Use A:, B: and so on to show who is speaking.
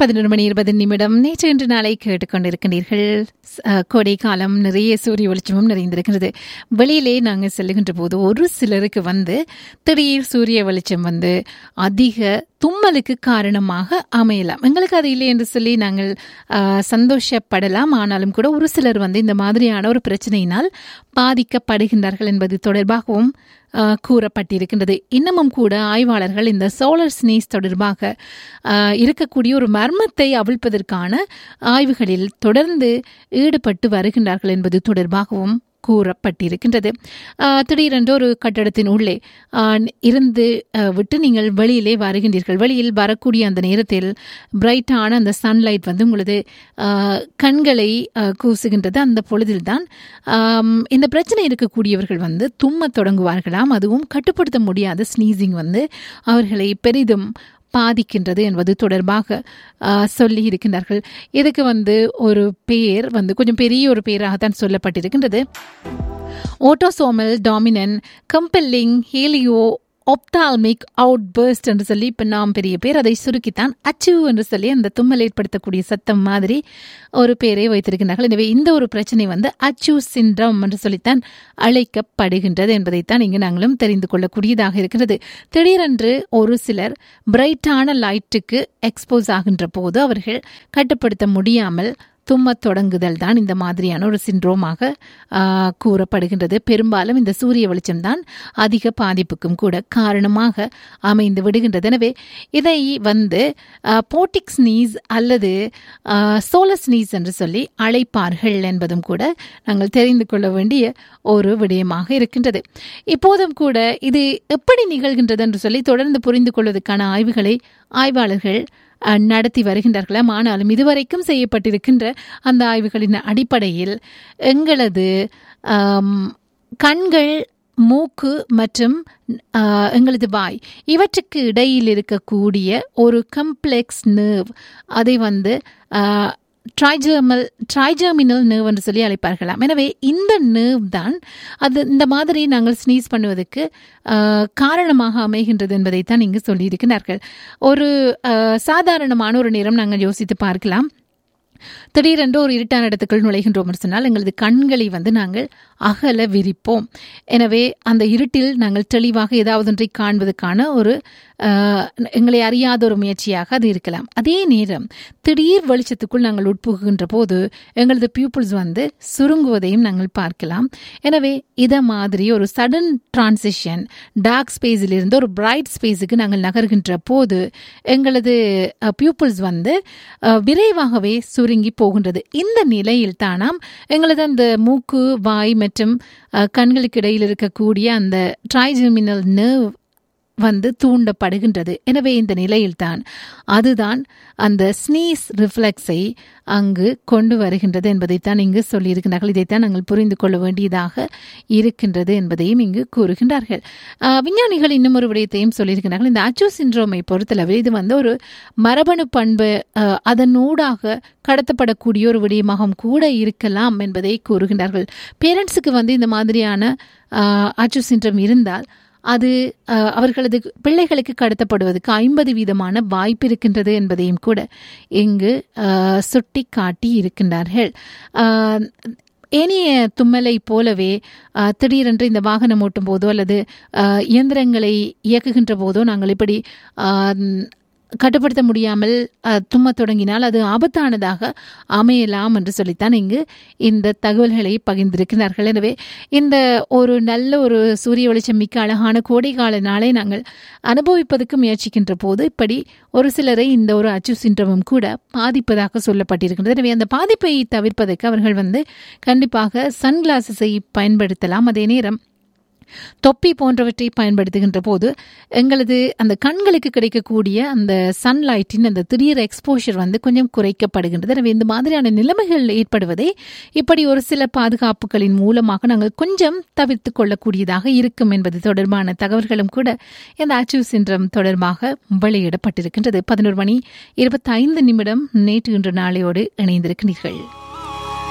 A: பதினொரு மணி இருபது நிமிடம் நேற்று இன்று நாளை கேட்டுக்கொண்டிருக்கின்றீர்கள் அஹ், கோடை காலம் நிறைய சூரிய வெளிச்சமும் நிறைந்திருக்கிறது வெளியிலே நாங்கள் செல்லுகின்ற போது ஒரு சிலருக்கு வந்து திடீர் சூரிய வெளிச்சம் வந்து அதிக தும்மலுக்கு காரணமாக அமையலாம் எங்களுக்கு அது இல்லை என்று சொல்லி நாங்கள் அஹ், சந்தோஷப்படலாம் ஆனாலும் கூட ஒரு சிலர் வந்து இந்த மாதிரியான ஒரு பிரச்சனையினால் பாதிக்கப்படுகின்றார்கள் என்பது தொடர்பாகவும் அஹ், கூறப்பட்டிருக்கின்றது இன்னமும் கூட ஆய்வாளர்கள் இந்த சோலார் ஸ்னீஸ் தொடர்பாக அஹ், இருக்கக்கூடிய ஒரு மர்மத்தை அவிழ்ப்பதற்கான ஆய்வுகளில் தொடர்ந்து ஈடுபட்டு வருகின்றார்கள் என்பது தொடர்பாகவும் கூறப்பட்டிருக்கின்றது அஹ், திடீரென்று ஒரு கட்டடத்தின் உள்ளே அஹ், இருந்து அஹ், விட்டு நீங்கள் வெளியிலே வருகின்றீர்கள் வெளியில் வரக்கூடிய அந்த நேரத்தில் பிரைட்டான அந்த சன்லைட் வந்து உங்களது அஹ், கண்களை அஹ், கூசுகின்றது அந்த பொழுதில்தான் ஆம், இந்த பிரச்சனை இருக்கக்கூடியவர்கள் வந்து தும்மத் தொடங்குவார்களாம் அதுவும் கட்டுப்படுத்த முடியாத ஸ்னீசிங் வந்து அவர்களை பெரிதும் பாதிக்கின்றது என்பது தொடர்பாக ஆ, சொல்லி இருக்கின்றார்கள் இதுக்கு வந்து ஒரு பெயர் வந்து கொஞ்சம் பெரிய ஒரு பெயராகத்தான் சொல்லப்பட்டிருக்கின்றது autosomal dominant compelling helio ophthalmic outburst என்று சொல்லி இப்போ நாம் பெரிய பேர் அதை சுருக்கித்தான் அச்சு என்று சொல்லி அந்த தும்மல் ஏற்படுத்தக்கூடிய சத்தம் மாதிரி ஒரு பேரை வைத்திருக்கிறார்கள் எனவே இந்த ஒரு பிரச்சனை வந்து அச்சு சின்ரம் என்று சொல்லித்தான் அழைக்கப்படுகின்றது என்பதைத்தான் இங்கு நாங்களும் தெரிந்து கொள்ளக்கூடியதாக இருக்கிறது திடீரென்று ஒரு சிலர் பிரைட்டான லைட்டுக்கு எக்ஸ்போஸ் ஆகின்ற போது அவர்கள் கட்டுப்படுத்த முடியாமல் தும்மத் தொடங்குதல் தான் இந்த மாதிரியான ஒரு சின்ரோமாக ஆ, கூறப்படுகின்றது பெரும்பாலும் இந்த சூரிய வெளிச்சம்தான் அதிக பாதிப்புக்கும் கூட காரணமாக அமைந்து விடுகின்றது எனவே இதை வந்து போட்டிக் ஸ்னீஸ் அல்லது சோலர் ஸ்னீஸ் என்று சொல்லி அழைப்பார்கள் என்பதும் கூட நாங்கள் தெரிந்து கொள்ள வேண்டிய ஒரு விடயமாக இருக்கின்றது இப்போதும் கூட இது எப்படி நிகழ்கின்றது என்று சொல்லி தொடர்ந்து புரிந்து கொள்வதற்கான ஆய்வுகளை ஆய்வாளர்கள் அஹ், நடத்தி வருகின்றார்களாம் ஆனாலும் இதுவரைக்கும் செய்யப்பட்டிருக்கின்ற அந்த ஆய்வுகளின் அடிப்படையில் எங்களது ஆம், கண்கள் மூக்கு மற்றும் ஆஹ், எங்களது வாய் இவற்றுக்கு இடையில் இருக்கக்கூடிய ஒரு கம்ப்ளெக்ஸ் நர்வ் அதை வந்து ட்ரைஜர்மல் ட்ரைஜர்மினல் நர்வ் என்று சொல்லி அழைப்பார்களாம் எனவே இந்த நர்வ் தான் அது இந்த மாதிரி நாங்கள் ஸ்னீஸ் பண்ணுவதற்கு ஆஹ், காரணமாக அமைகின்றது என்பதைத்தான் இங்கு சொல்லியிருக்கிறார்கள் ஒரு ஆஹ், சாதாரணமான ஒரு நேரம் நாங்கள் யோசித்து பார்க்கலாம் திடீரென்று ஒரு இருட்டான இடத்துக்குள் நுழைகின்றோம் என்று சொன்னால் எங்களது கண்களை வந்து நாங்கள் அகல விரிப்போம் எனவே அந்த இருட்டில் நாங்கள் தெளிவாக ஏதாவது ஒன்றை காண்பதற்கான ஒரு ஆஹ், எங்களை அறியாத ஒரு முயற்சியாக அது இருக்கலாம் அதே நேரம் திடீர் வெளிச்சத்துக்குள் நாங்கள் உட்புகுகின்ற போது எங்களது பியூப்பிள்ஸ் வந்து சுருங்குவதையும் நாங்கள் பார்க்கலாம் எனவே இதை மாதிரி ஒரு சடன் டிரான்சிஷன் டார்க் ஸ்பேஸிலிருந்து ஒரு பிரைட் ஸ்பேஸுக்கு நாங்கள் நகர்கின்ற போது எங்களது பியூப்பிள்ஸ் வந்து அஹ், விரைவாகவே சுருங்கி போகின்றது இந்த நிலையில் தானாம் எங்களது அந்த மூக்கு வாய் மற்றும் அஹ், கண்களுக்கு இடையில் இருக்கக்கூடிய அந்த ட்ரைஜெமினல் நர்வ் வந்து தூண்டப்படுகின்றது எனவே இந்த நிலையில்தான் அதுதான் அந்த ஸ்னீஸ் ரிஃப்ளெக்ஸை அங்கு கொண்டு வருகின்றது என்பதைத்தான் இங்கு சொல்லியிருக்கிறார்கள் இதைத்தான் நாங்கள் புரிந்து கொள்ள வேண்டியதாக இருக்கின்றது என்பதையும் இங்கு கூறுகின்றார்கள் ஆஹ், விஞ்ஞானிகள் இன்னும் ஒரு விடயத்தையும் சொல்லியிருக்கிறார்கள் இந்த அச்சோ சின்ரோமை பொறுத்தளவு இது வந்து ஒரு மரபணு பண்பு ஆஹ், அதனூடாக கடத்தப்படக்கூடிய ஒரு விடயமாகவும் கூட இருக்கலாம் என்பதை கூறுகின்றார்கள் பேரண்ட்ஸுக்கு வந்து இந்த மாதிரியான அச்சு சின்ரம் இருந்தால் அது அஹ், அவர்களது பிள்ளைகளுக்கு கடத்தப்படுவதற்கு ஐம்பது வீதமான வாய்ப்பு இருக்கின்றது என்பதையும் கூட இங்கு அஹ், சுட்டி காட்டி இருக்கின்றார்கள் அஹ், ஏனைய தும்மலை போலவே அஹ், திடீரென்று இந்த வாகனம் ஓட்டும் போதோ அல்லது அஹ், இயந்திரங்களை இயக்குகின்ற போதோ நாங்கள் இப்படி அஹ், கட்டுப்படுத்த முடியாமல் அஹ், தும்மத் தொடங்கினால் அது ஆபத்தானதாக அமையலாம் என்று சொல்லித்தான் இங்கு இந்த தகவல்களை பகிர்ந்திருக்கிறார்கள் எனவே இந்த ஒரு நல்ல ஒரு சூரிய வெளிச்சம் மிக்க அழகான கோடைகால நாளை நாங்கள் அனுபவிப்பதற்கு முயற்சிக்கின்ற போது இப்படி ஒரு சிலரை இந்த ஒரு அச்சு சின்றமும் கூட பாதிப்பதாக சொல்லப்பட்டிருக்கின்றது எனவே அந்த பாதிப்பை தவிர்ப்பதற்கு அவர்கள் வந்து கண்டிப்பாக சன்கிளாஸஸை பயன்படுத்தலாம் அதே நேரம் தொப்பி போன்றவற்றை பயன்படுத்துகின்ற போது எங்களது அந்த கண்களுக்கு கிடைக்கக்கூடிய அந்த சன்லைட்டின் அந்த திடீர் எக்ஸ்போஷர் வந்து கொஞ்சம் குறைக்கப்படுகின்றது எனவே இந்த மாதிரியான நிலைமைகள் ஏற்படுவதை இப்படி ஒரு சில பாதுகாப்புகளின் மூலமாக நாங்கள் கொஞ்சம் தவிர்த்து கொள்ளக்கூடியதாக இருக்கும் என்பது தொடர்பான தகவல்களும் கூட இந்த அச்சு சின்ரம் தொடர்பாக வெளியிடப்பட்டிருக்கின்றது பதினோரு மணி இருபத்தைந்து நிமிடம் நேற்று இன்று நாளையோடு இணைந்திருக்கிறீர்கள்